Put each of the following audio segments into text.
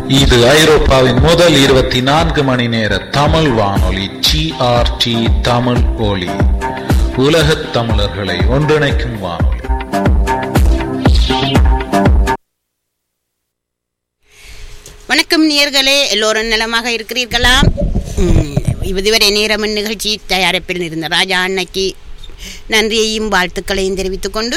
இது ஐரோப்பாவின் முதல் இருபத்தி நான்கு மணி நேர தமிழ் வானொலி ஜிஆர்டி தமிழ் ஒலி உலகத் தமிழர்களை ஒன்றிணைக்கும் வானொலி வணக்கம் நேர்களே எல்லோரும் நலமாக இருக்கிறீர்களா ம், இதுவரை நேரம் நிகழ்ச்சி தயாரிப்பில் இருந்த ராஜா அன்னைக்கு நன்றியையும் வாழ்த்துக்களையும் தெரிவித்துக் கொண்டு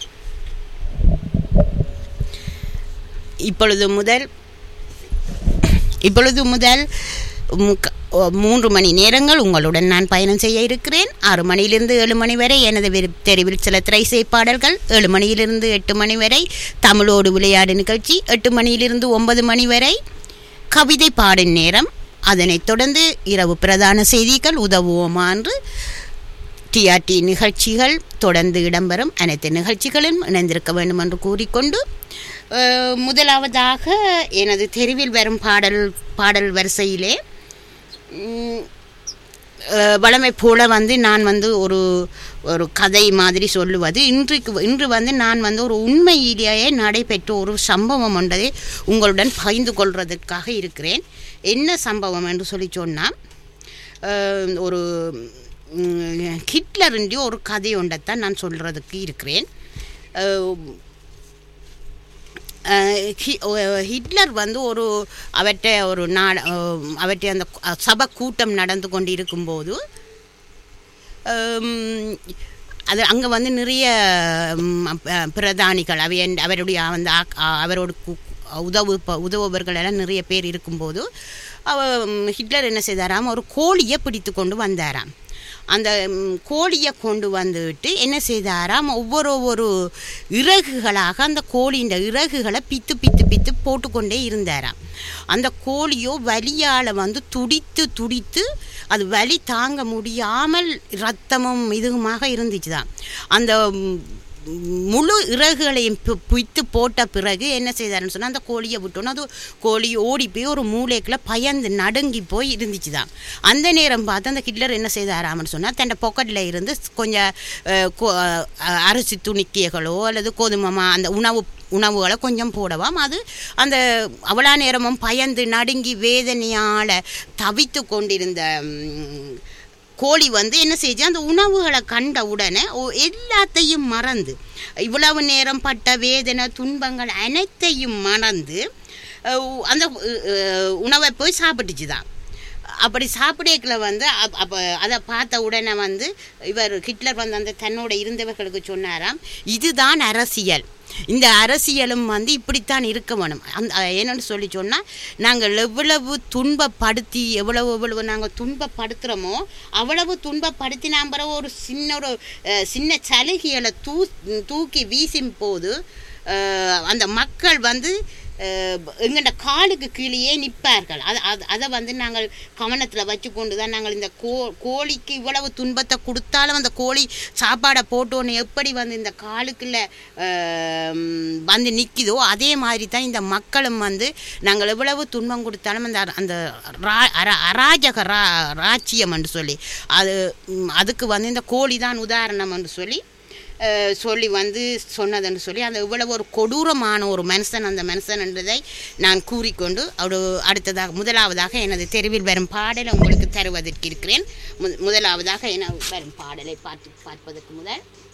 இப்பொழுது முதல் இப்பொழுது முதல் ம், க- ஓ, மூன்று மணி நேரங்கள் உங்களுடன் நான் பயணம் செய்ய இருக்கிறேன் ஆறு மணியிலிருந்து ஏழு மணி வரை எனது விரு- தெருவில் சில திரைசை பாடல்கள் ஏழு மணியிலிருந்து எட்டு மணி வரை தமிழோடு விளையாடு நிகழ்ச்சி எட்டு மணியிலிருந்து ஒன்பது மணி வரை கவிதை பாடும் நேரம் அதனைத் தொடர்ந்து இரவு பிரதான செய்திகள் உதவுவோமா என்று டிஆர்டி நிகழ்ச்சிகள் தொடர்ந்து இடம்பெறும் அனைத்து நிகழ்ச்சிகளும் இணைந்திருக்க வேண்டும் என்று கூறிக்கொண்டு அஹ், முதலாவதாக எனது தெருவில் வரும் பாடல் பாடல் வரிசையிலே ம், அஹ், வழமை போல வந்து நான் வந்து ஒரு ஒரு கதை மாதிரி சொல்லுவது இன்றைக்கு இன்று வந்து நான் வந்து ஒரு உண்மையிலேயே நடைபெற்ற ஒரு சம்பவம் ஒன்றதை உங்களுடன் பகிர்ந்து கொள்வதற்காக இருக்கிறேன் என்ன சம்பவம் என்று சொல்லி சொன்னால் அஹ், ஒரு ம், ஹிட்லருடைய ஒரு கதை ஒன்றைத்தான் நான் சொல்கிறதுக்கு இருக்கிறேன் அஹ், அஹ் ஹி- அஹ் ஹிட்லர் வந்து ஒரு அவற்றை ஒரு நாட அவற்றை அந்த கு- சபை கூட்டம் நடந்து கொண்டு இருக்கும்போது ஹம், அது அங்கே வந்து நிறைய ம், அ- பிரதானிகள் அவை அவருடைய அந்த ஆக்- அ- அவரோட கு- உதவு ப- உதவுபவர்கள் எல்லாம் நிறைய பேர் இருக்கும்போது அவ ம், ஹிட்லர் என்ன செய்தாராம் ஒரு கோழியை பிடித்து கொண்டு வந்தாராம் அந்த ம், கோழியை கொண்டு வந்துவிட்டு என்ன செய்தாராம் ஒவ்வொரு ஒவ்வொரு இறகுகளாக அந்த கோழியின் இறகுகளை பித்து பித்து பித்து போட்டுக்கொண்டே இருந்தாராம் அந்த கோழியோ வலியால் வந்து துடித்து துடித்து அது வலி தாங்க முடியாமல் ரத்தமும் இதுவுமாக இருந்துச்சு தான் அந்த ம், முழு இறகுகளையும் பி- பித்து போட்ட பிறகு என்ன செய்தாருன்னு சொன்னால் அந்த கோழியை விட்டோன்னு அது கோழி ஓடி போய் ஒரு மூளைக்குள்ள பயந்து நடுங்கி போய் இருந்துச்சு தான் அந்த நேரம் பார்த்து அந்த ஹிட்லர் என்ன செய்தாராம்னு சொன்னால் தன் பொக்கெட்டில் இருந்து கொஞ்சம் அஹ், கோ- அஹ், அரிசி துணிக்கைகளோ அல்லது கோதுமமா அந்த உணவு உணவுகளை கொஞ்சம் போடவாம் அது அந்த அவ்வளோ நேரமும் பயந்து நடுங்கி வேதனையால் தவித்து கொண்டிருந்த ம், கோழி வந்து என்ன செய்யுது அந்த உணவுகளை கண்ட உடனே ஓ- எல்லாத்தையும் மறந்து இவ்வளவு நேரம் பட்ட வேதனை துன்பங்கள் அனைத்தையும் மறந்து அஹ், அந்த அஹ், உணவை போய் சாப்பிட்டுச்சு தான் அப்படி சாப்பிடக்கல வந்து அப்- அப்போ அதை பார்த்த உடனே வந்து இவர் ஹிட்லர் வந்து அந்த தன்னோட இருந்தவர்களுக்கு சொன்னாராம் இதுதான் அரசியல் இந்த அரசியலும் வந்து இப்படித்தான் இருக்க வேணும் அந்த என்னன்னு சொல்லி சொன்னால் நாங்கள் எவ்வளவு துன்பப்படுத்தி எவ்வளவு எவ்வளவு நாங்கள் துன்பப்படுத்துகிறோமோ அவ்வளவு துன்பப்படுத்தினா பிறகு ஒரு சின்ன ஒரு அஹ், சின்ன சலுகைகளை தூ தூக்கி வீசும் போது அஹ், அந்த மக்கள் வந்து எங்கள்ட காலுக்கு கீழேயே நிற்பார்கள் அது அது அதை வந்து நாங்கள் கவனத்தில் வச்சு கொண்டு தான் நாங்கள் இந்த கோ கோழிக்கு இவ்வளவு துன்பத்தை கொடுத்தாலும் அந்த கோழி சாப்பாடை போட்டோன்னு எப்படி வந்து இந்த காலுக்குள்ள அஹ், வந்து நிற்கிதோ அதே மாதிரி தான் இந்த மக்களும் வந்து நாங்கள் எவ்வளவு துன்பம் கொடுத்தாலும் அந்த அந்த ரா- அரா- அராஜக ரா ராச்சியம் என்று சொல்லி அது ம், அதுக்கு வந்து இந்த கோழி தான் உதாரணம் என்று சொல்லி அஹ், சொல்லி வந்து சொன்னதுன்னு சொல்லி அந்த இவ்வளவு ஒரு கொடூரமான ஒரு மனுஷன் அந்த மனுஷன் என்றதை நான் கூறிக்கொண்டு ஒரு அடுத்ததாக முதலாவதாக எனது தெருவில் வரும் பாடலை உங்களுக்கு தருவதற்கு இருக்கிறேன் மு- முதலாவதாக என வரும் பாடலை பார்த்து பார்ப்பதற்கு முதல்